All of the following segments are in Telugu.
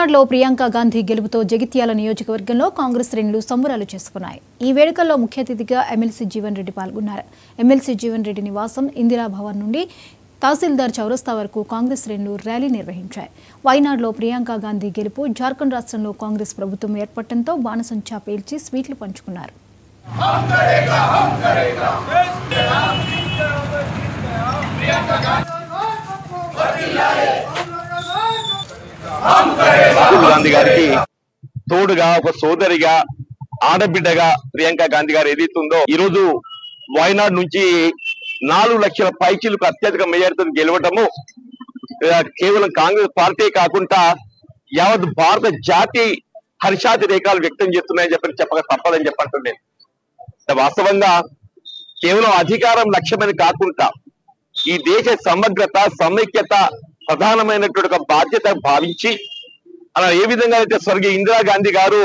వైనాడులో ప్రియాంక గాంధీ గెలుపుతో జగిత్యాల నియోజకవర్గంలో కాంగ్రెస్ శ్రేణులు సంబరాలు చేసుకున్నాయి ఈ వేడుకల్లో ముఖ్య అతిథిగా ఎమ్మెల్సీ జీవన్ రెడ్డి పాల్గొన్నారు ఎమ్మెల్సీ జీవన్ రెడ్డి నివాసం ఇందిరా భవన్ నుండి తహసీల్దార్ చౌరస్తా వరకు కాంగ్రెస్ శ్రేణులు ర్యాలీ నిర్వహించాయి వైనాడులో ప్రియాంక గాంధీ గెలుపు జార్ఖండ్ రాష్ట్రంలో కాంగ్రెస్ ప్రభుత్వం ఏర్పడటంతో బాణసంచా పేల్చి స్వీట్లు పంచుకున్నారు రాహుల్ గాంధీ గారికి తోడుగా ఒక సోదరిగా ఆడబిడ్డగా ప్రియాంక గాంధీ గారు ఏదైతుందో ఈ రోజు వాయనాడ్ నుంచి నాలుగు లక్షల పైచీలకు అత్యధిక మెజారిటీతో గెలవటము ఆ, కేవలం కాంగ్రెస్ పార్టీ కాకుండా యావత్ భారత జాతి హర్షాతి రేఖలు వ్యక్తం చేస్తున్నాయని చెప్పి చెప్పక తప్పదని చెప్పంటున్నాను వాస్తవంగా కేవలం అధికారం లక్ష్యమని కాకుండా ఈ దేశ సమగ్రత సమైక్యత ప్రధానమైనటువంటి ఒక బాధ్యత భావించి అలా ఏ విధంగా అయితే స్వర్గీయ ఇందిరాగాంధీ గారు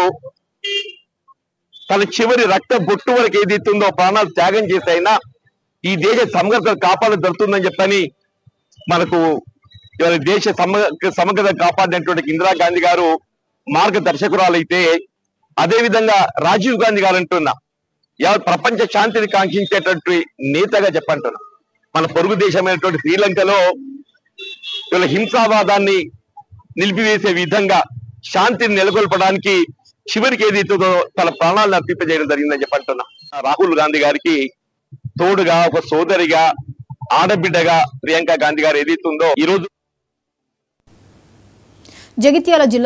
తన చివరి రక్త బొట్టు వరకు ఏదైతుందో ప్రాణాలు త్యాగం చేసైనా ఈ దేశ సమగ్రత కాపాడ దొరుకుతుందని చెప్పని మనకు ఇవాళ దేశ సమగ్ర సమగ్రత కాపాడినటువంటి ఇందిరాగాంధీ గారు మార్గదర్శకురాలైతే అదే విధంగా రాజీవ్ గాంధీ గారు అంటున్నా యావత్ ప్రపంచ శాంతిని కాంక్షించేటటువంటి నేతగా చెప్పంటున్నా మన పొరుగు దేశమైనటువంటి శ్రీలంకలో ఇవాళ హింసావాదాన్ని నిలిపివేసే విధంగా శాంతిని నెలకొల్పడానికి చివరికి ఏదైతుందో తన ప్రాణాలను అర్పింపజేయడం జరిగిందని చెప్పంటున్నా రాహుల్ గాంధీ గారికి తోడుగా ఒక సోదరిగా ఆడబిడ్డగా ప్రియాంక గాంధీ గారు ఏదైతుందో ఈ రోజు జగిత్యాల జిల్లా